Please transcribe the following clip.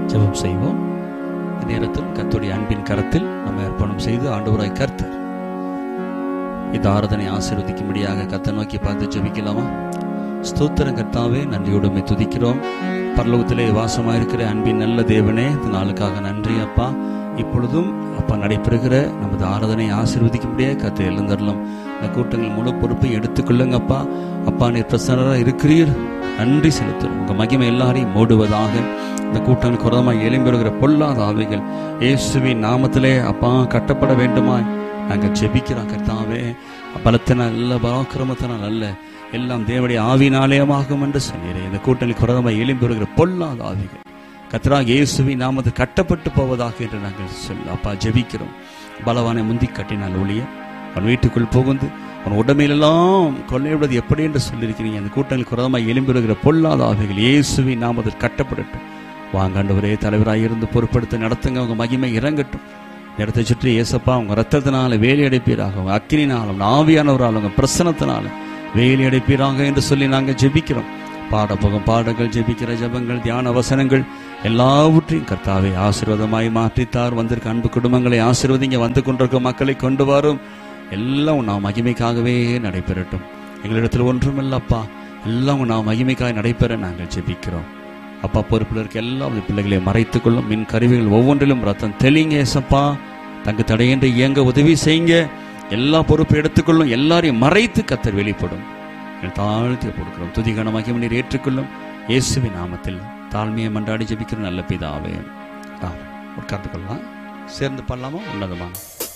ஜெபம் செய்வோம் இந்த நேரத்தில் கர்த்தருடைய அன்பின் கரத்தில் நம்ம அர்ப்பணம் செய்து ஆண்டவராய் கர்த்தர் இந்த ஆராதனை ஆசீர்வதிக்கும்படியாக கத்தை நோக்கி பார்த்து ஜெபிக்கலாமா ஸ்தோத்திரம் கர்த்தாவே நன்றியோடு உம்மை துதிக்கிறோம் பரலோகத்திலே வாசமாயிருக்கிற அன்பின் நல்ல தேவனே இந்த நாளுக்காக நன்றி அப்பா இப்பொழுதும் அப்பா நடைபெறுகிற நமது ஆராதனை ஆசீர்வதிக்கும்படியாக கத்தை எழுந்தரலாம் இந்த கூட்டங்கள் முழு பொறுப்பை எடுத்துக்கொள்ளுங்க அப்பா அப்பா நீர் பிரசன்னராக இருக்கிறீர் நன்றி செலுத்தும் உங்க மகிமை எல்லாரையும் மூடுவதாக இந்த கூட்டங்களுக்கு குரதமாக எழும்பி வருகிற பொல்லாத ஆவிகள் இயேசுவின் நாமத்திலே அப்பா கட்டப்பட வேண்டுமாய் நாங்கள் ஜெபிக்கிறோம் கர்த்தாவே பலத்தினால் அல்ல பராக்கிரமத்தினால் அல்ல எல்லாம் தேவடைய ஆவினாலயமாகும் என்று சொன்னீரே இந்த கூட்டணிக்கு குரதமாக எழும்பி வருகிற பொல்லாத ஆவிகள் கத்ராக இயேசுவின் நாமத்தில் கட்டப்பட்டு போவதாக என்று நாங்கள் சொல்ல அப்பா ஜெபிக்கிறோம் பலவானை முந்தி கட்டினால் ஒழிய அவன் வீட்டுக்குள் புகுந்து அவன் உடமையிலெல்லாம் கொள்ளையிடுவது எப்படி என்று சொல்லியிருக்கிறீங்க அந்த கூட்டங்களுக்கு குரதமாக எழும்பி வருகிற பொல்லாத ஆவிகள் இயேசுவின் நாமத்தில் கட்டப்படட்டும் வாங்காண்டவரே தலைவராக இருந்து பொறுப்படுத்த நடத்துங்க உங்க மகிமை இறங்கட்டும் இடத்தை சுற்றி ஏசப்பா உங்க ரத்தத்தினால வேலி அடைப்பீராக உங்க அக்கினினாலும் ஆவியானவரால் உங்க பிரசனத்தினால வேலி அடைப்பீராக என்று சொல்லி நாங்கள் ஜெபிக்கிறோம் பாட போகும் பாடங்கள் ஜெபிக்கிற ஜெபங்கள் தியான வசனங்கள் எல்லாவற்றையும் கர்த்தாவை ஆசீர்வாதமாய் மாற்றித்தார் வந்திருக்க அன்பு குடும்பங்களை ஆசீர்வதிங்க வந்து கொண்டிருக்கும் மக்களை கொண்டு வரும் எல்லாம் நான் மகிமைக்காகவே நடைபெறட்டும் எங்களிடத்தில் ஒன்றுமில்லப்பா எல்லாம் நான் மகிமைக்காக நடைபெற நாங்கள் ஜெபிக்கிறோம் அப்பா பொறுப்பில் இருக்க எல்லா பிள்ளைகளை மறைத்துக் கொள்ளும் மின் கருவிகள் ஒவ்வொன்றிலும் ரத்தம் தெளிங்க ஏசப்பா தங்கு தடையின்றி இயங்க உதவி செய்யுங்க எல்லா பொறுப்பை எடுத்துக்கொள்ளும் எல்லாரையும் மறைத்து கத்தர் வெளிப்படும் எங்கள் தாழ்த்தி கொடுக்கிறோம் துதிகணமாகி நீர் ஏற்றுக்கொள்ளும் இயேசுவின் நாமத்தில் தாழ்மையை மன்றாடி ஜெபிக்கிற நல்ல பிதாவே ஆ உட்கார்ந்து கொள்ளலாம் சேர்ந்து பண்ணலாமா உன்னதமான